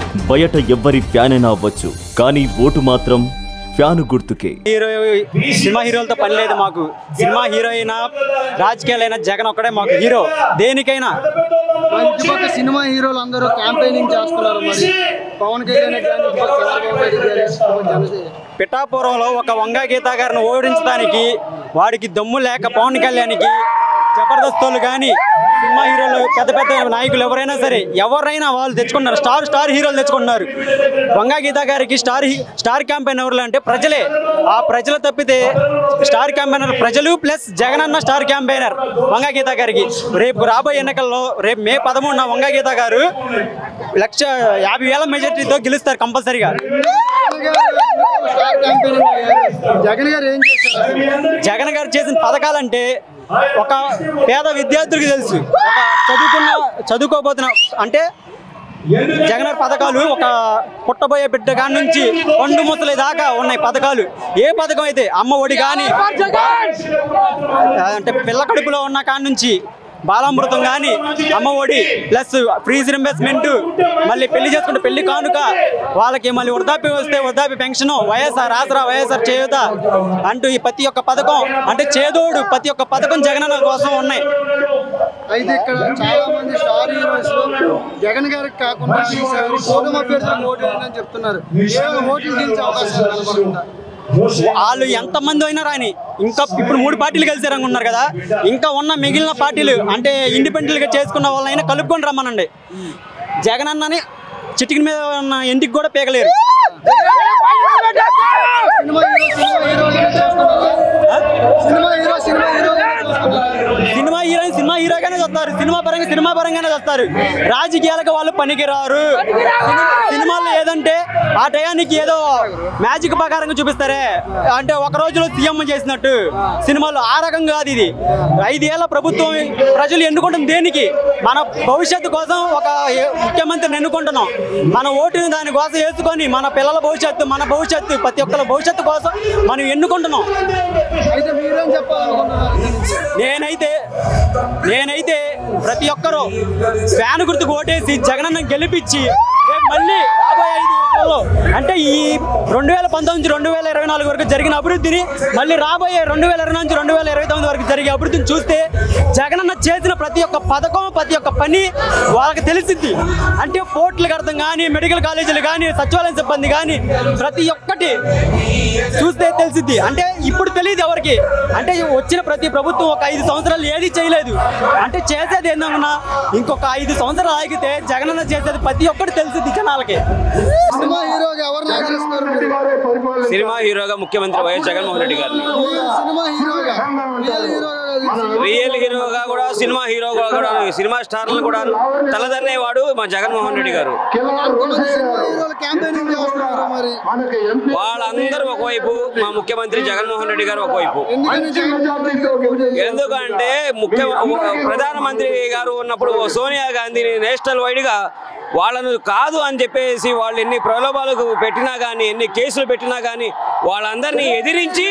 బయట ఎవ్వరి ఫ్యాన్ అయినా అవ్వచ్చు కానీ ఓటు మాత్రం ఫ్యాను గుర్తుకే హీరో సినిమా హీరోలతో పని లేదు మాకు సినిమా హీరో అయినా రాజకీయాలైనా జగన్ ఒక్కడే మాకు హీరో దేనికైనా మరి ఇటుపక్క సినిమా హీరోలు అందరూ క్యాంపెయినింగ్ చేస్తున్నారు మరి పవన్ కళ్యాణ్ కానీ ఇటుపక్క చంద్రబాబు నాయుడు గారు, ఇటుపక్క జనసేన పిఠాపురంలో ఒక వంగా గీత గారిని ఓడించడానికి వాడికి దమ్ము లేక పవన్ కళ్యాణ్కి జబర్దస్తోళ్ళు కానీ సినిమా హీరోలు పెద్ద పెద్ద నాయకులు ఎవరైనా సరే ఎవరైనా వాళ్ళు తెచ్చుకున్నారు స్టార్ స్టార్ హీరోలు తెచ్చుకున్నారు వంగా గీత గారికి స్టార్ హీ- స్టార్ క్యాంపెయినర్లు అంటే ప్రజలే ఆ ప్రజలు తప్పితే స్టార్ క్యాంపెయినర్ ప్రజలు ప్లస్ జగనన్న స్టార్ క్యాంపెయినర్ వంగా గీత గారికి రేపు రాబోయే ఎన్నికల్లో రేపు మే పదమూడున వంగా గీత గారు లక్ష యాభై వేల మెజార్టీతో గెలుస్తారు కంపల్సరీగా జగన్ గారు ఎందుకు స్టార్ క్యాంపెయినింగ్ అయ్యారు? జగన్ గారు ఏం చేశారు జగన్ గారు చేసిన పథకాలంటే ఒక పేద విద్యార్థులకు తెలుసు ఒక చదువుకున్న చదువుకోబోతున్న అంటే జగన్ గారి పథకాలు ఒక పుట్టబోయే బిడ్డ కాడి నుంచి పండు ముసలి దాకా ఉన్నాయి పథకాలు ఏ పథకం అయితే అమ్మ ఒడి కానీ అంటే పిల్ల కడుపులో ఉన్న కాడి నుంచి బాలామృతం కానీ అమ్మ ఒడి ప్లస్ ఫ్రీజ్ రింబర్స్మెంట్ మళ్ళీ పెళ్లి చేసుకుంటే పెళ్లి కానుక వాళ్ళకి మళ్ళీ వృద్ధాప్యం వస్తే వృద్ధాప్య pension YSR Aasara YSR Cheyutha అంటూ ఈ ప్రతి ఒక్క పథకం అంటే చేదోడు ప్రతి ఒక్క పథకం జగనన్న కోసం ఉన్నాయి అయితే ఇక్కడ చాలా మంది స్టార్ హీరోస్ జగన్ గారికి కాకుండా ఈసారి కూటమి అభ్యర్థులకు ఓటు వేయాలని చెప్తున్నారు కేవలం ఓట్లు గెలిచే అవకాశాలు కనబడుతుందా వాళ్ళు ఎంతమంది అయినా రాని ఇంకా ఇప్పుడు మూడు పార్టీలు కలిసి ఉన్నారు కదా ఇంకా ఉన్న మిగిలిన పార్టీలు అంటే ఇండిపెండెంట్ గా చేసుకున్న వాళ్ళైనా కలుపుకొని రమ్మనండి జగన్ అన్నని చిటికి మీద ఉన్న ఇంటికి కూడా పీకలేరు సినిమా హీరో సినిమా హీరోగానే చూస్తున్నారా సినిమా హీరో సినిమా హీరోగానే చూస్తున్నారా సినిమా హీరోయిన్ సినిమా హీరోగానే వస్తారు సినిమా పరంగా సినిమా పరంగానే వస్తారు రాజకీయాలకు వాళ్ళు పనికిరారు సినిమా- సినిమాల్లో ఏదంటే ఆ టయానికి ఏదో మ్యాజిక్ ప్రకారంగా చూపిస్తారే అంటే ఒక రోజులో సీఎం చేసినట్టు సినిమాలో ఆ రకం కాదు ఇది ఐదేళ్ల ప్రభుత్వం ప్రజలు ఎన్నుకుంటుంది దేనికి మన భవిష్యత్తు కోసం ఒక ఏ- ముఖ్యమంత్రిని ఎన్నుకుంటున్నాం మన ఓటుని దానికోసం వేసుకొని మన పిల్లల భవిష్యత్తు మన భవిష్యత్తు ప్రతి ఒక్కరి భవిష్యత్తు కోసం మనం ఎన్నుకుంటున్నాం అయితే మీరేం చెప్పాలనుకుంటున్నారు దీని గురించి? నేనైతే నేనైతే ప్రతి ఒక్కరూ ఫ్యాన్ గుర్తుకు ఓటేసి జగనన్న గెలిపించి రేపు మళ్ళీ రాబోయే ఐదు ఏళ్లలో అంటే ఈ రెండు వేల పంతొమ్మిది నుంచి రెండు వేల ఇరవై నాలుగు వరకు జరిగిన అభివృద్ధిని మళ్ళీ రాబోయే రెండు వేల ఇరవై నుంచి రెండు వేల ఇరవై తొమ్మిది వరకు జరిగే అభివృద్ధిని చూస్తే జగనన్న చేసిన ప్రతి ఒక్క పథకం ప్రతి ఒక్క పని వాళ్ళకి తెలిసిద్ది అంటే పోర్టులకు అర్థం కానీ మెడికల్ కాలేజీలు కానీ సచివాలయం సిబ్బంది కానీ ప్రతి ఒక్కటి చూస్తే తెలిసిద్ది అంటే ఇప్పుడు తెలియదు ఎవరికి అంటే వచ్చిన ప్రతి ప్రభుత్వం ఒక ఐదు సంవత్సరాలు ఏది చేయలేదు అంటే చేసేది ఏందన్నా ఇంకొక ఐదు సంవత్సరాలు ఆగితే జగనన్న చేసేది ప్రతి ఒక్కటి తెలిసిద్ది జనాలకి సినిమా హీరోగా ఎవరిని ఆదరిస్తారు మీరు సినిమా హీరోగా ముఖ్యమంత్రి వైఎస్ జగన్మోహన్ రెడ్డి గారిని మీరు సినిమా హీరోగా రియల్ హీరోగా కాదు. రియల్ హీరోగా కూడా సినిమా హీరోగా కూడా సినిమా స్టార్లు కూడా తలదన్నేవాడు మా జగన్మోహన్ రెడ్డి గారు అంతమంది సినిమా హీరోలు క్యాంపెయినింగ్ చేస్తున్నారు మరి వాళ్ళందరూ ఒకవైపు మా ముఖ్యమంత్రి జగన్మోహన్ రెడ్డి గారు ఒకవైపు ఎందుకని జగన్ గారికి ఎందుకంటే ముఖ్య ప్రధానమంత్రి గారు ఉన్నప్పుడు సోనియా గాంధీని నేషనల్ వైడ్ గా వాళ్ళను కాదు అని చెప్పేసి వాళ్ళు ఎన్ని ప్రలోభాలకు పెట్టినా కానీ ఎన్ని కేసులు పెట్టినా కానీ వాళ్ళందరినీ ఎదిరించి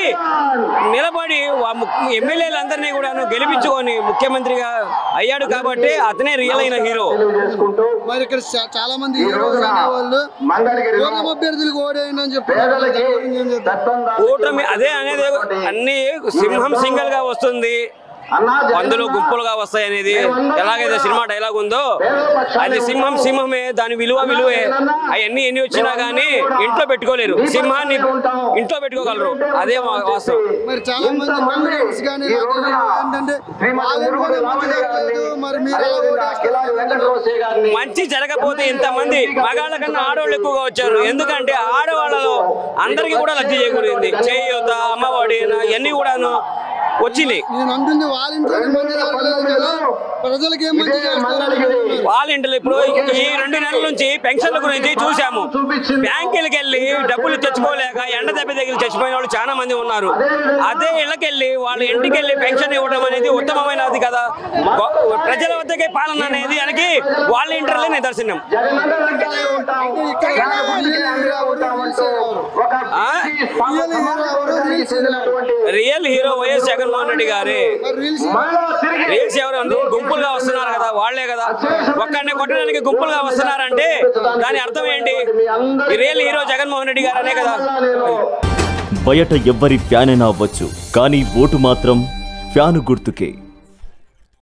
నిలబడి వా- ము- ఎమ్మెల్యేలందరినీ కూడా గెలిపించుకొని ముఖ్యమంత్రిగా అయ్యాడు కాబట్టి అతనే రియల్ అయిన హీరో మరి ఇక్కడ చా- చాలా మంది హీరోస్ అనేవాళ్ళు కూటమి అభ్యర్థులకు ఓడేయండి అని చెప్తున్నారు దాని గురించి ఏం చెప్తారు? కూటమి అదే అనేది అన్ని సింహం సింగల్ గా వస్తుంది మందులు గుంపులుగా వస్తాయి అనేది ఎలాగైతే సినిమా డైలాగ్ ఉందో అది సింహం సింహమే దాని విలువ విలువే అవన్నీ ఎన్ని వచ్చినా గానీ ఇంట్లో పెట్టుకోలేరు సింహాన్ని ఇంట్లో పెట్టుకోగలరు అదే వా- వాస్తవం మరి చాలా మంది కాంగ్రెస్ కానీ రాజకీయాలు ఏంటంటే వాళ్ళకి మంచి జరగలేదు మరి మీరు ఎలా ఓటేస్తారు? మంచి జరగకపోతే ఇంతమంది మగాళ్ళ కన్నా ఆడవాళ్ళు ఎక్కువగా వచ్చారు ఎందుకంటే ఆడవాళ్ళలో అందరికీ కూడా లబ్ధి చేకూరింది చేయూత అమ్మఒడి ఇవన్నీ కూడాను వచ్చినాయి నేను అంటుంది వాళ్ళ ఇంట్లో మంచి జరగలేదు కదా ప్రజలకి ఏం మంచి చేస్తారు అనుకుంటున్నారు? వాలంటీర్లు ఇప్పుడు ఈ రెండు నెలల నుంచి పెన్షన్ల గురించి చూసాము బ్యాంకులకి వెళ్ళి డబ్బులు తెచ్చుకోలేక ఎండ దెబ్బ తగిలి చచ్చిపోయిన వాళ్ళు చాలా మంది ఉన్నారు అదే ఇళ్ళకెళ్ళి వాళ్ళ ఇంటికి వెళ్ళి పెన్షన్ ఇవ్వడం అనేది ఉత్తమమైనది కదా గొ- ప్రజల వద్దకే పాలన అనేది దానికి వాలంటీర్లే నిదర్శనం అయితే ఇక్కడ ఆ? రియల్ హీరో ఎవరు reels real hero YS Jaganmohan Reddy గారే మరి రీల్స్ రీల్స్ ఎవరు అందరూ గుంపులుగా వస్తున్నారు కదా వాళ్లే కదా ఒక్కడిని కొట్టడానికి గుంపులుగా వస్తున్నారంటే దాని అర్థం ఏంటి ఈ రియల్ హీరో జగన్మోహన్ రెడ్డి గారనే కదా బయట ఎవ్వరి ఫ్యాన్ అయినా అవ్వచ్చు కానీ ఓటు మాత్రం ఫ్యాను గుర్తుకే